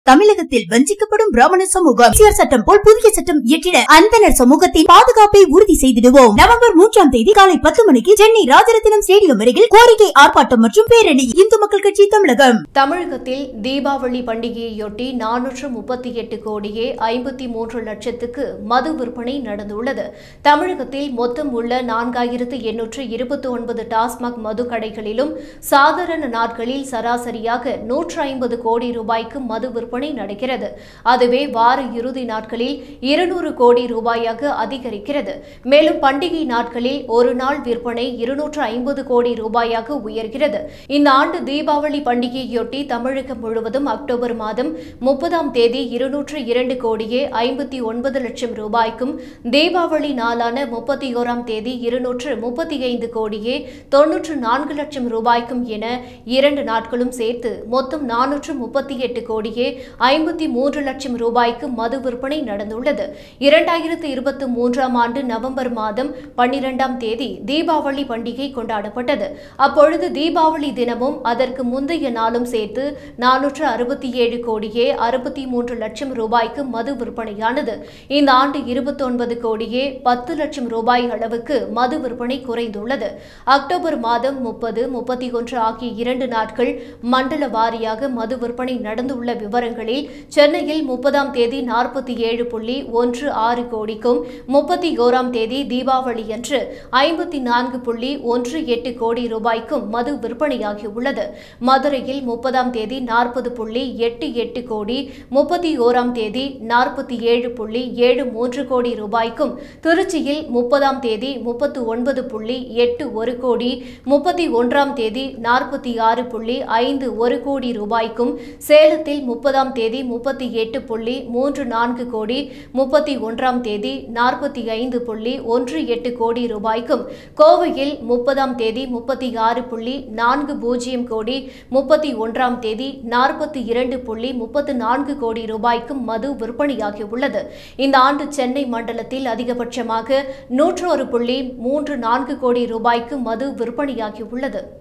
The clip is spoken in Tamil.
தமிழகத்தில் வஞ்சிக்கப்படும் பிராமண சமூகம் அரசியல் சட்டம் போல் புதிய சட்டம் இயற்றிட அந்தனர் சமூகத்தின் பாதுகாப்பை உறுதி செய்திடுவோம் நவம்பர் மூன்றாம் தேதி காலை பத்து மணிக்கு சென்னை ராஜரத்தினம் ஸ்டேடியம் அருகில் கோரிக்கை ஆர்ப்பாட்டம் மற்றும் பேரணி இந்து மக்கள் கட்சி தமிழகம் தமிழகத்தில் தீபாவளி பண்டிகையையொட்டி நானூற்று முப்பத்தி எட்டு கோடியே ஐம்பத்தி மூன்று லட்சத்துக்கு மது விற்பனை நடந்துள்ளது தமிழகத்தில் மொத்தம் உள்ள நான்காயிரத்து எண்ணூற்று இருபத்தி ஒன்பது டாஸ்மாக் மது கடைகளிலும் சாதாரண நாட்களில் சராசரியாக நூற்று ஐம்பது கோடி ரூபாய்க்கு மது விற்பனை நடக்கிறது அதுவே வார இறுதி நாட்களில் இருநூறு கோடி ரூபாயாக அதிகரிக்கிறது மேலும் பண்டிகை நாட்களில் ஒரு நாள் விற்பனை இருநூற்று ஐம்பது கோடி ரூபாயாக உயர்கிறது இந்த ஆண்டு தீபாவளி பண்டிகையொட்டி தமிழகம் முழுவதும் அக்டோபர் மாதம் முப்பதாம் தேதி இருநூற்று இரண்டு கோடியே ஐம்பத்தி ஒன்பது லட்சம் ரூபாய்க்கும் தீபாவளி நாளான முப்பத்தி ஓராம் தேதி இருநூற்று முப்பத்தி ஐந்து கோடியே தொன்னூற்று நான்கு லட்சம் ரூபாய்க்கும் என இரண்டு நாட்களும் சேர்த்து மொத்தம் நானூற்று முப்பத்தி எட்டு கோடியே ஐம்பத்தி மூன்று லட்சம் ரூபாய்க்கு மது விற்பனை நடந்துள்ளது இரண்டாயிரத்து இருபத்தி மூன்றாம் ஆண்டு நவம்பர் மாதம் பன்னிரெண்டாம் தேதி தீபாவளி பண்டிகை கொண்டாடப்பட்டது அப்பொழுது தீபாவளி தினமும் அதற்கு முந்தைய நாளும் சேர்த்து நானூற்று அறுபத்தி ஏழு கோடியே அறுபத்தி மூன்று லட்சம் ரூபாய்க்கு மது விற்பனையானது இந்த ஆண்டு இருபத்தொன்பது கோடியே பத்து லட்சம் ரூபாய் அளவுக்கு மது விற்பனை குறைந்துள்ளது அக்டோபர் மாதம் முப்பது முப்பத்தி ஒன்று ஆகிய இரண்டு நாட்கள் மண்டல வாரியாக மது விற்பனை நடந்துள்ள விவரங்களில் சென்னையில் முப்பதாம் தேதி நாற்பத்தி ஏழு புள்ளி ஒன்று ஆறு கோடிக்கும் முப்பத்தி ஓராம் தேதி தீபாவளியன்று ஐம்பத்தி நான்கு புள்ளி ஒன்று எட்டு கோடி ரூபாய்க்கும் மது விற்பனையாகியுள்ளது மதுரையில் முப்பதாம் தேதி நாற்பது புள்ளி எட்டு எட்டு கோடி முப்பத்தி ஓராம் தேதி நாற்பத்தி ஏழு புள்ளி ஏழு மூன்று கோடி ரூபாய்க்கும் திருச்சியில் முப்பதாம் தேதி முப்பத்து ஒன்பது புள்ளி எட்டு ஒரு கோடி முப்பத்தி ஒன்றாம் தேதி நாற்பத்தி ஆறு புள்ளி ஐந்து ஒரு கோடி ரூபாய்க்கும் சேலத்தில் முப்பதாம் தேதி முப்பத்தி எட்டு புள்ளி மூன்று நான்கு கோடி முப்பத்தி ஒன்றாம் தேதி நாற்பத்தி ஐந்து புள்ளி ஒன்று எட்டு கோடி ரூபாய்க்கும் கோவையில் முப்பதாம் தேதி முப்பத்தி ஆறு புள்ளி நான்கு பூஜ்ஜியம் கோடி முப்பத்தி ஒன்றாம் தேதி நாற்பத்தி இரண்டு புள்ளி முப்பத்து நான்கு கோடி ரூபாய்க்கும் மது விற்பனையாகியுள்ளது இந்த ஆண்டு சென்னை மண்டலத்தில் அதிகபட்சமாக நூற்றொரு புள்ளி மூன்று நான்கு கோடி ரூபாய்க்கு மது விற்பனையாகியுள்ளது